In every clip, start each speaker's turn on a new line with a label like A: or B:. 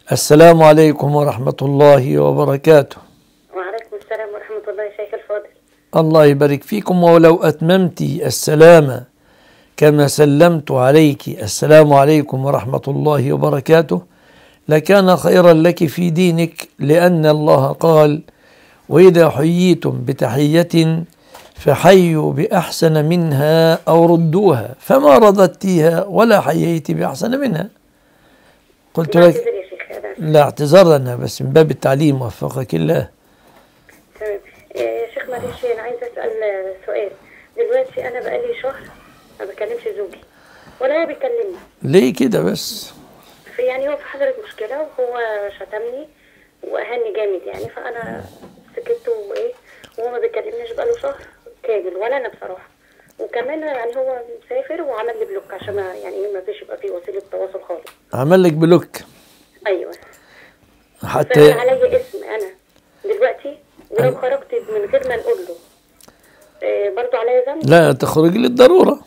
A: السلام عليكم ورحمة الله وبركاته
B: وعليكم السلام ورحمة الله يا شيخ الفاضل
A: الله يبارك فيكم ولو أتممت السلام كما سلمت عليك السلام عليكم ورحمة الله وبركاته لكان خيرا لك في دينك لأن الله قال وإذا حييتم بتحية فحيوا بأحسن منها أو ردوها فما رددتيها ولا حييت بأحسن منها قلت لك
B: بعتذر يا شيخ هذا
A: لا اعتذار لنا بس من باب التعليم وفقك الله
B: تمام آه، يا شيخ معلش أنا عايزة أسأل آه، سؤال دلوقتي أنا بقالي شهر ما بكلمش زوجي ولا هو بيكلمني
A: ليه كده بس
B: في يعني هو في حضرة مشكلة وهو شتمني وأهني جامد يعني فأنا سكت وإيه وهو ما بيكلمنيش بقاله شهر كامل ولا أنا بصراحة وكمان يعني هو مسافر وعمل لي بلوك عشان ما يعني إيه ما فيش يبقى في وسيلة تواصل خالص
A: عمل لك بلوك
B: أيوه
A: حتى
B: فأنا عليا اسم أنا دلوقتي ولو
A: أيوة.
B: خرجت من غير ما نقول له آه برضه عليا ذنب
A: لا تخرج للضرورة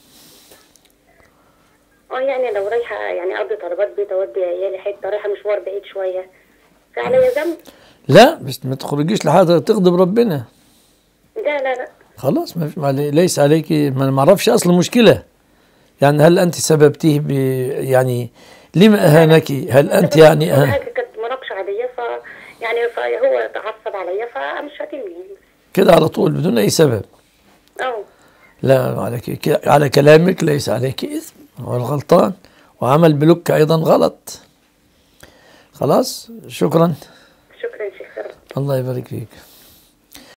B: اه يعني لو رايحة يعني أقضي طلبات بيت أودي عيالي حتة رايحة مشوار بعيد شوية فعليا ذنب؟
A: لا بس ما تخرجيش لحاجة تغضب ربنا
B: لا لا لا
A: خلاص ما في ما علي- ليس عليك ما نعرفش اصل المشكله يعني هل انت سببتيه ب يعني لما اهانك هل انت يعني
B: كل
A: أه
B: حاجة كانت مناقشة عادية ف يعني فهو تعصب عليا فقام شاتمني
A: كده على طول بدون اي سبب
B: اه
A: لا عليك ك- على كلامك ليس عليك اثم هو الغلطان وعمل بلوك ايضا غلط خلاص شكرا
B: شكرا شيخ
A: الله يبارك فيك